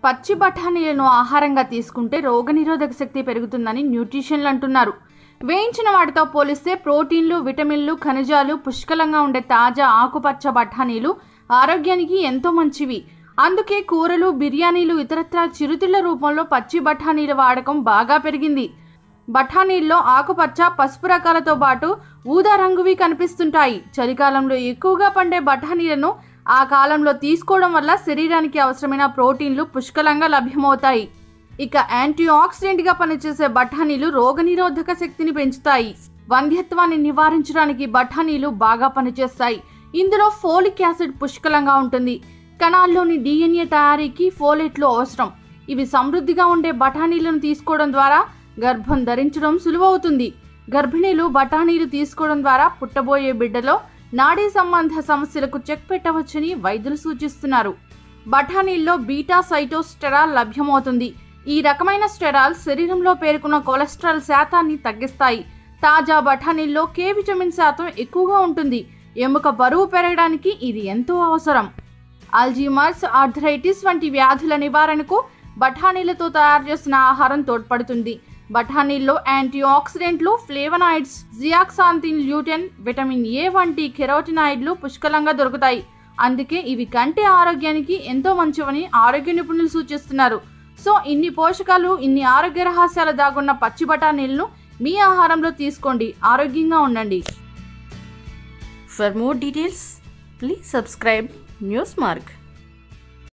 పచ్చి బఠానీలను ఆహారంగా తీసుకుంటే రోగనిరోధక శక్తి పెరుగుతుందని న్యూట్రిషన్లు అంటున్నారు వేయించిన వాటితో పోలిస్తే ప్రోటీన్లు విటమిన్లు ఖనిజాలు పుష్కలంగా ఉండే తాజా ఆకుపచ్చ బఠానీలు ఆరోగ్యానికి ఎంతో మంచివి అందుకే కూరలు బిర్యానీలు ఇతరత్ర చిరుతిళ్ల రూపంలో పచ్చి బఠానీల వాడకం బాగా పెరిగింది బఠానీల్లో ఆకుపచ్చ పసుపు రకాలతో పాటు ఊదా రంగువి కనిపిస్తుంటాయి చలికాలంలో ఎక్కువగా పండే బఠానీలను ఆ కాలంలో తీసుకోవడం వల్ల శరీరానికి అవసరమైన ప్రోటీన్లు పుష్కలంగా లభ్యమవుతాయి ఇక యాంటీ ఆక్సిడెంట్ గా పనిచేసే బఠానీలు రోగనిరోధక శక్తిని పెంచుతాయి వంధ్యత్వాన్ని నివారించడానికి బఠానీలు బాగా పనిచేస్తాయి ఇందులో ఫోలిక్ యాసిడ్ పుష్కలంగా ఉంటుంది కణాల్లోని డిఎన్ఏ తయారీకి ఫోలేట్లు అవసరం ఇవి సమృద్ధిగా ఉండే బఠానీలను తీసుకోవడం ద్వారా గర్భం ధరించడం సులువవుతుంది గర్భిణీలు బఠానీలు తీసుకోవడం ద్వారా పుట్టబోయే బిడ్డలో నాడీ సంబంధ సమస్యలకు చెక్ పెట్టవచ్చని వైద్యులు సూచిస్తున్నారు బఠానీల్లో బీటా సైటోస్టెరాల్ లభ్యమవుతుంది ఈ రకమైన స్టెరాల్ శరీరంలో పేరుకున్న కొలెస్ట్రాల్ శాతాన్ని తగ్గిస్తాయి తాజా బఠానీల్లో కే విటమిన్ శాతం ఎక్కువగా ఉంటుంది ఎముక బరువు పెరగడానికి ఇది ఎంతో అవసరం అల్జీమర్స్ ఆర్థరైటిస్ వంటి వ్యాధుల నివారణకు బఠానీలతో తయారు చేసిన ఆహారం తోడ్పడుతుంది బఠానీల్లో యాంటీ ఆక్సిడెంట్లు flavonoids zeaxanthin lutein vitamin A వంటి కెరోటినాయిడ్లు పుష్కలంగా దొరుకుతాయి అందుకే ఇవి కంటి ఆరోగ్యానికి ఎంతో మంచివని ఆరోగ్య నిపుణులు సూచిస్తున్నారు సో ఇన్ని పోషకాలు ఇన్ని ఆరోగ్య రహస్యాలు దాగున్న పచ్చి బఠానీలను మీ ఆహారంలో తీసుకోండి ఆరోగ్యంగా ఉండండి for more details please subscribe news mark